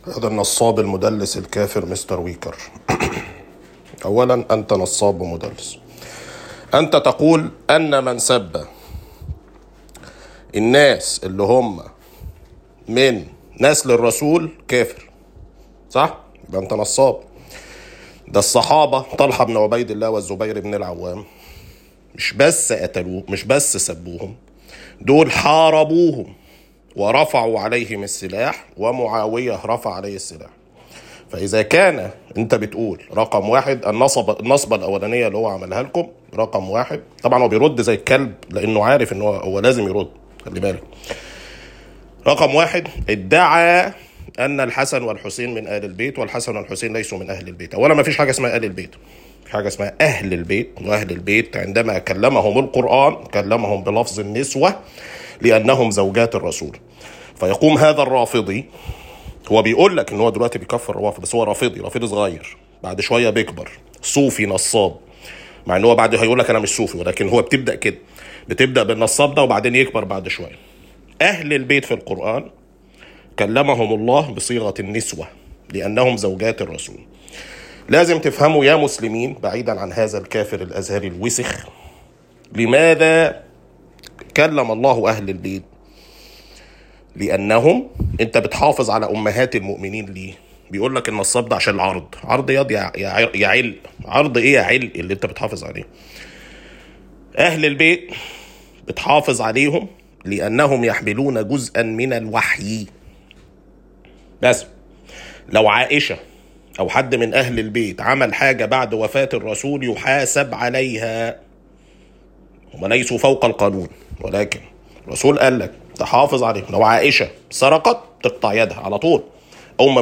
هذا النصاب المدلس الكافر مستر ويكر اولا انت نصاب ومدلس انت تقول ان من سب الناس اللي هم من نسل الرسول كافر صح يبقى انت نصاب ده الصحابه طلحه بن عبيد الله والزبير بن العوام مش بس قتلوه مش بس سبوهم دول حاربوهم ورفعوا عليهم السلاح ومعاوية رفع عليه السلاح فإذا كان أنت بتقول رقم واحد النصب النصبة الأولانية اللي هو عملها لكم رقم واحد طبعا هو بيرد زي الكلب لأنه عارف إن هو, هو لازم يرد خلي بالك رقم واحد ادعى أن الحسن والحسين من آل البيت والحسن والحسين ليسوا من أهل البيت أولا ما فيش حاجة اسمها آل البيت في حاجة اسمها أهل البيت وأهل البيت عندما كلمهم القرآن كلمهم بلفظ النسوة لأنهم زوجات الرسول فيقوم هذا الرافضي هو بيقول لك ان هو دلوقتي بيكفر الروافض بس هو رافضي رافضي صغير بعد شويه بيكبر صوفي نصاب مع ان هو بعد هيقول لك انا مش صوفي ولكن هو بتبدا كده بتبدا بالنصاب ده وبعدين يكبر بعد شويه اهل البيت في القران كلمهم الله بصيغه النسوه لانهم زوجات الرسول لازم تفهموا يا مسلمين بعيدا عن هذا الكافر الازهري الوسخ لماذا كلم الله اهل البيت لانهم انت بتحافظ على امهات المؤمنين ليه بيقول لك النصاب ده عشان العرض عرض ياض يا يا يا عل عرض ايه يا عل اللي انت بتحافظ عليه اهل البيت بتحافظ عليهم لانهم يحملون جزءا من الوحي بس لو عائشه او حد من اهل البيت عمل حاجه بعد وفاه الرسول يحاسب عليها هم ليسوا فوق القانون ولكن الرسول قال لك تحافظ عليهم لو عائشه سرقت تقطع يدها على طول